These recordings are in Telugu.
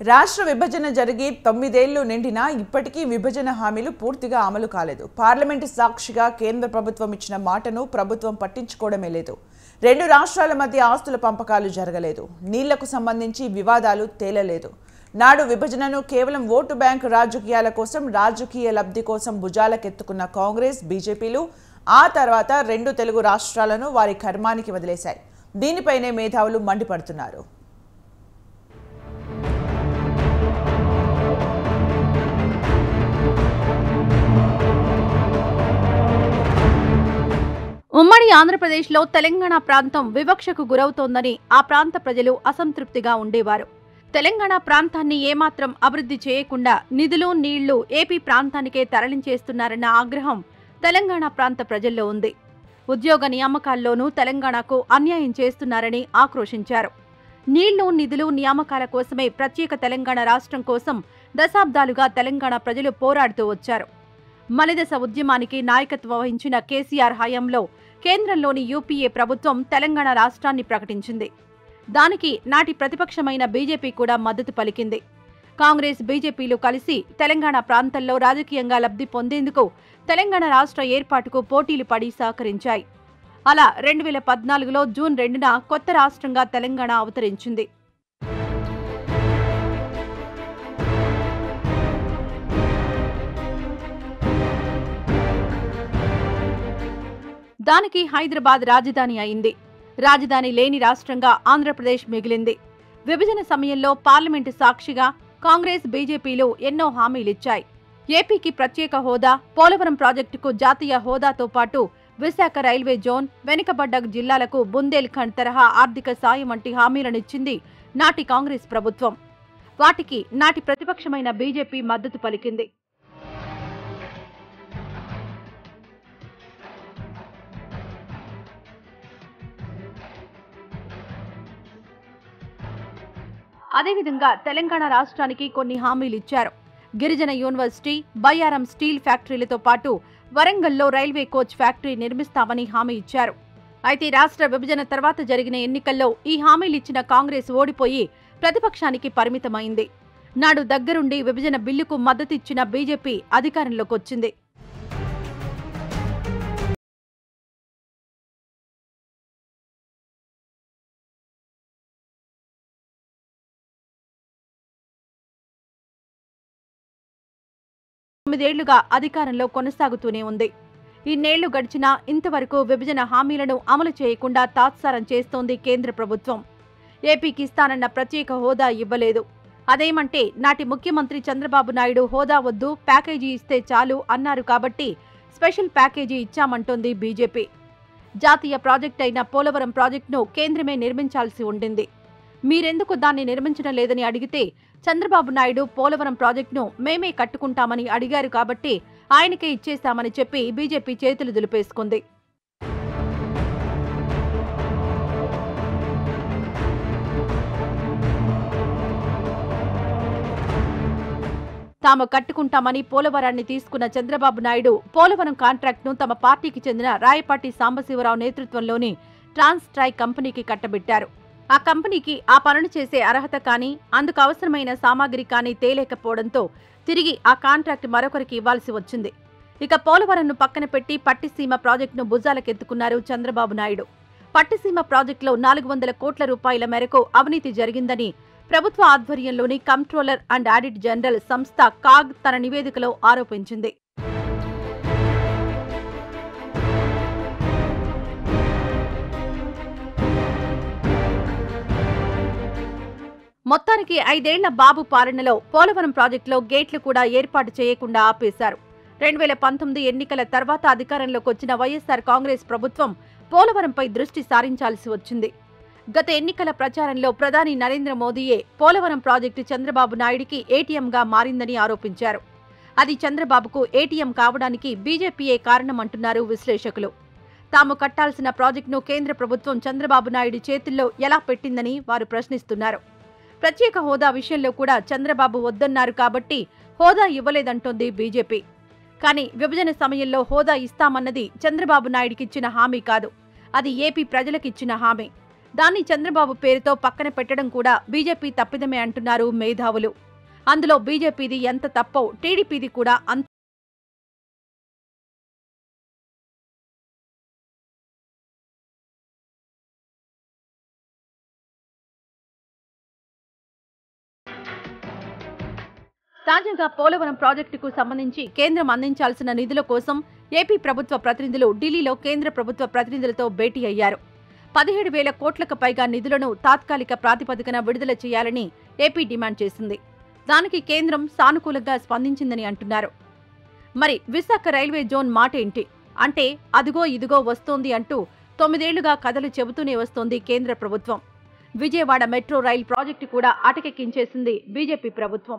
రాష్ట్ర విభజన జరిగి తొమ్మిదేళ్లు నిండినా ఇప్పటికీ విభజన హామీలు పూర్తిగా అమలు కాలేదు పార్లమెంటు సాక్షిగా కేంద్ర ప్రభుత్వం ఇచ్చిన మాటను ప్రభుత్వం పట్టించుకోవడమే లేదు రెండు రాష్ట్రాల మధ్య ఆస్తుల పంపకాలు జరగలేదు నీళ్లకు సంబంధించి వివాదాలు తేలలేదు నాడు విభజనను కేవలం ఓటు బ్యాంకు రాజకీయాల కోసం రాజకీయ లబ్ధి కోసం భుజాలకెత్తుకున్న కాంగ్రెస్ బీజేపీలు ఆ తర్వాత రెండు తెలుగు రాష్ట్రాలను వారి కర్మానికి వదిలేశాయి దీనిపైనే మేధావులు మండిపడుతున్నారు ఉమ్మడి ఆంధ్రప్రదేశ్లో తెలంగాణ ప్రాంతం వివక్షకు గురవుతోందని ఆ ప్రాంత ప్రజలు అసంతృప్తిగా ఉండేవారు తెలంగాణ ప్రాంతాన్ని ఏమాత్రం అభివృద్ధి చేయకుండా నిధులు నీళ్లు ఏపీ ప్రాంతానికే తరలించేస్తున్నారన్న ఆగ్రహం తెలంగాణ ప్రాంత ప్రజల్లో ఉంది ఉద్యోగ నియామకాల్లోనూ తెలంగాణకు అన్యాయం చేస్తున్నారని ఆక్రోశించారు నీళ్లు నిధులు నియామకాల కోసమే ప్రత్యేక తెలంగాణ రాష్ట్రం కోసం దశాబ్దాలుగా తెలంగాణ ప్రజలు పోరాడుతూ వచ్చారు మలిదశ ఉద్యమానికి నాయకత్వం వహించిన కేసీఆర్ హయాంలో కేంద్రంలోని యూపీఏ ప్రభుత్వం తెలంగాణ రాష్ట్రాన్ని ప్రకటించింది దానికి నాటి ప్రతిపక్షమైన బీజేపీ కూడా మద్దతు పలికింది కాంగ్రెస్ బీజేపీలు కలిసి తెలంగాణ ప్రాంతంలో రాజకీయంగా లబ్ధి పొందేందుకు తెలంగాణ రాష్ట్ర ఏర్పాటుకు పోటీలు పడి సహకరించాయి అలా రెండు వేల పద్నాలుగులో జూన్ రెండున కొత్త రాష్ట్రంగా తెలంగాణ అవతరించింది దానికి హైదరాబాద్ రాజధాని అయింది రాజధాని లేని రాష్ట్రంగా ఆంధ్రప్రదేశ్ మిగిలింది విభజన సమయంలో పార్లమెంటు సాక్షిగా కాంగ్రెస్ బీజేపీలు ఎన్నో హామీలిచ్చాయి ఏపీకి ప్రత్యేక హోదా పోలవరం ప్రాజెక్టుకు జాతీయ హోదాతో పాటు విశాఖ రైల్వే జోన్ వెనుకబడ్డ జిల్లాలకు బుందేల్ఖండ్ తరహా ఆర్థిక సాయం వంటి హామీలనిచ్చింది నాటి కాంగ్రెస్ ప్రభుత్వం వాటికి నాటి ప్రతిపక్షమైన బీజేపీ మద్దతు పలికింది అదేవిధంగా తెలంగాణ రాష్ట్రానికి కొన్ని హామీలు ఇచ్చారు గిరిజన యూనివర్సిటీ బయ్యారం స్టీల్ ఫ్యాక్టరీలతో పాటు వరంగల్లో రైల్వే కోచ్ ఫ్యాక్టరీ నిర్మిస్తామని హామీ ఇచ్చారు అయితే రాష్ట్ర విభజన తర్వాత జరిగిన ఎన్నికల్లో ఈ హామీలు ఇచ్చిన కాంగ్రెస్ ఓడిపోయి ప్రతిపక్షానికి పరిమితమైంది నాడు దగ్గరుండి విభజన బిల్లుకు మద్దతిచ్చిన బీజేపీ అధికారంలోకి వచ్చింది తొమ్మిదేళ్లుగా అధికారంలో కొనసాగుతూనే ఉంది ఇన్నేళ్లు గడిచినా ఇంతవరకు విభజన హామీలను అమలు చేయకుండా తాత్సారం చేస్తోంది కేంద్ర ప్రభుత్వం ఏపీకి ఇస్తానన్న ప్రత్యేక హోదా ఇవ్వలేదు అదేమంటే నాటి ముఖ్యమంత్రి చంద్రబాబు నాయుడు హోదా వద్దు ప్యాకేజీ ఇస్తే చాలు అన్నారు కాబట్టి స్పెషల్ ప్యాకేజీ ఇచ్చామంటోంది బీజేపీ జాతీయ ప్రాజెక్ట్ అయిన పోలవరం ప్రాజెక్టును కేంద్రమే నిర్మించాల్సి ఉండింది మీరెందుకు దాన్ని నిర్మించడం లేదని అడిగితే చంద్రబాబు నాయుడు పోలవరం ప్రాజెక్టును మేమే కట్టుకుంటామని అడిగారు కాబట్టి ఆయనకే ఇచ్చేశామని చెప్పి బీజేపీ చేతులు దులిపేసుకుంది తాము కట్టుకుంటామని పోలవరాన్ని తీసుకున్న చంద్రబాబు నాయుడు పోలవరం కాంట్రాక్ట్ను తమ పార్టీకి చెందిన రాయపాటి సాంబశివరావు నేతృత్వంలోని ట్రాన్స్ ట్రై కంపెనీకి కట్టబెట్టారు ఆ కంపెనీకి ఆ పనులు చేసే అర్హత కానీ అందుకు అవసరమైన సామాగ్రి కానీ తేలేకపోవడంతో తిరిగి ఆ కాంట్రాక్ట్ మరొకరికి ఇవ్వాల్సి వచ్చింది ఇక పోలవరంను పక్కన పెట్టి పట్టిసీమ ప్రాజెక్టును భుజాలకెత్తుకున్నారు చంద్రబాబు నాయుడు పట్టిసీమ ప్రాజెక్టులో నాలుగు వందల కోట్ల రూపాయల మేరకు అవినీతి జరిగిందని ప్రభుత్వ ఆధ్వర్యంలోని కంట్రోలర్ అండ్ ఆడిట్ జనరల్ సంస్థ కాగ్ తన నివేదికలో ఆరోపించింది మొత్తానికి ఐదేళ్ల బాబు పాలనలో పోలవరం ప్రాజెక్టులో గేట్లు కూడా ఏర్పాటు చేయకుండా ఆపేశారు రెండు వేల పంతొమ్మిది ఎన్నికల తర్వాత అధికారంలోకి వచ్చిన వైఎస్సార్ కాంగ్రెస్ ప్రభుత్వం పోలవరంపై దృష్టి సారించాల్సి వచ్చింది గత ఎన్నికల ప్రచారంలో ప్రధాని నరేంద్ర మోదీయే పోలవరం ప్రాజెక్టు చంద్రబాబు నాయుడికి ఏటీఎంగా మారిందని ఆరోపించారు అది చంద్రబాబుకు ఏటీఎం కావడానికి బీజేపీయే కారణమంటున్నారు విశ్లేషకులు తాము కట్టాల్సిన ప్రాజెక్టును కేంద్ర ప్రభుత్వం చంద్రబాబు నాయుడు చేతుల్లో ఎలా పెట్టిందని వారు ప్రశ్నిస్తున్నారు ప్రత్యేక హోదా విషయంలో కూడా చంద్రబాబు వద్దన్నారు కాబట్టి హోదా ఇవ్వలేదంటోంది బీజేపీ కానీ విభజన సమయంలో హోదా ఇస్తామన్నది చంద్రబాబు నాయుడికిచ్చిన హామీ కాదు అది ఏపీ ప్రజలకిచ్చిన హామీ దాన్ని చంద్రబాబు పేరుతో పక్కన పెట్టడం కూడా బీజేపీ తప్పిదమే అంటున్నారు మేధావులు అందులో బీజేపీది ఎంత తప్పో టీడీపీది కూడా అంత తాజాగా పోలవరం ప్రాజెక్టుకు సంబంధించి కేంద్రం అందించాల్సిన నిధుల కోసం ఏపీ ప్రభుత్వ ప్రతినిధులు ఢిల్లీలో కేంద్ర ప్రభుత్వ ప్రతినిధులతో భేటీ అయ్యారు పదిహేడు వేల కోట్లకు పైగా నిధులను తాత్కాలిక ప్రాతిపదికన విడుదల చేయాలని ఏపీ డిమాండ్ చేసింది దానికి కేంద్రం సానుకూలంగా స్పందించిందని అంటున్నారు మరి విశాఖ రైల్వే జోన్ మాట ఏంటి అంటే అదిగో ఇదిగో వస్తోంది అంటూ తొమ్మిదేళ్లుగా కథలు చెబుతూనే వస్తోంది కేంద్ర ప్రభుత్వం విజయవాడ మెట్రో రైల్ ప్రాజెక్టు కూడా అటకెక్కించేసింది బీజేపీ ప్రభుత్వం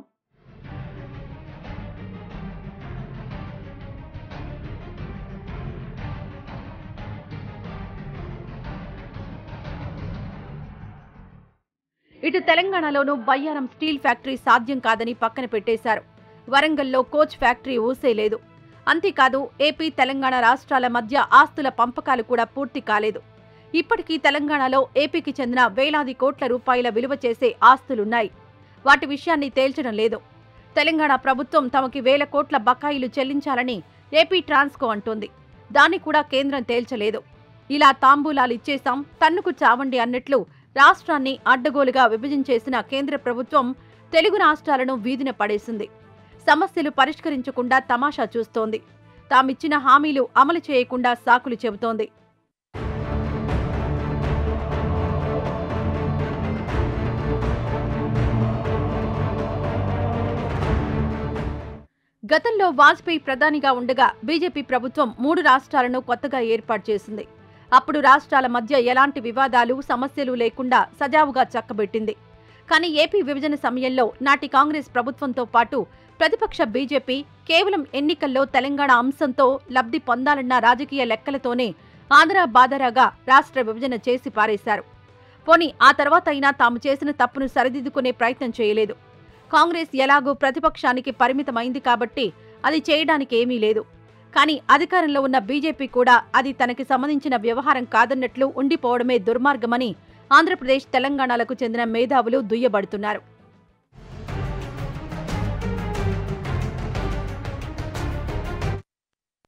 ఇటు తెలంగాణలోనూ బయ్యారం స్టీల్ ఫ్యాక్టరీ సాధ్యం కాదని పక్కన పెట్టేశారు వరంగల్లో కోచ్ ఫ్యాక్టరీ ఊసేలేదు అంతేకాదు ఏపీ తెలంగాణ రాష్ట్రాల మధ్య ఆస్తుల పంపకాలు కూడా పూర్తి కాలేదు ఇప్పటికీ తెలంగాణలో ఏపీకి చెందిన వేలాది కోట్ల రూపాయల విలువ చేసే ఆస్తులున్నాయి వాటి విషయాన్ని తేల్చడం లేదు తెలంగాణ ప్రభుత్వం తమకి వేల కోట్ల బకాయిలు చెల్లించాలని ఏపీ ట్రాన్స్కో అంటోంది దాన్ని కూడా కేంద్రం తేల్చలేదు ఇలా తాంబూలాలు ఇచ్చేశాం తన్నుకు చావండి అన్నట్లు రాష్ట్రాన్ని అడ్డగోలుగా విభజించేసిన కేంద్ర ప్రభుత్వం తెలుగు రాష్ట్రాలను వీధిన పడేసింది సమస్యలు పరిష్కరించకుండా తమాషా చూస్తోంది తామిచ్చిన హామీలు అమలు చేయకుండా సాకులు చెబుతోంది గతంలో వాజ్పేయి ప్రధానిగా ఉండగా బీజేపీ ప్రభుత్వం మూడు రాష్ట్రాలను కొత్తగా ఏర్పాటు చేసింది అప్పుడు రాష్ట్రాల మధ్య ఎలాంటి వివాదాలు సమస్యలు లేకుండా సజావుగా చక్కబెట్టింది కానీ ఏపీ విభజన సమయంలో నాటి కాంగ్రెస్ ప్రభుత్వంతో పాటు ప్రతిపక్ష బీజేపీ కేవలం ఎన్నికల్లో తెలంగాణ అంశంతో లబ్ధి పొందాలన్న రాజకీయ లెక్కలతోనే ఆంధ్రా బాదరాగా రాష్ట్ర విభజన చేసి పారేశారు పోని ఆ తర్వాత అయినా తాము చేసిన తప్పును సరిదిద్దుకునే ప్రయత్నం చేయలేదు కాంగ్రెస్ ఎలాగూ ప్రతిపక్షానికి పరిమితమైంది కాబట్టి అది చేయడానికి ఏమీ లేదు కానీ అధికారంలో ఉన్న బీజేపీ కూడా అది తనకి సంబంధించిన వ్యవహారం కాదన్నట్లు ఉండిపోవడమే దుర్మార్గమని ఆంధ్రప్రదేశ్ తెలంగాణలకు చెందిన మేధావులు దుయ్యబడుతున్నారు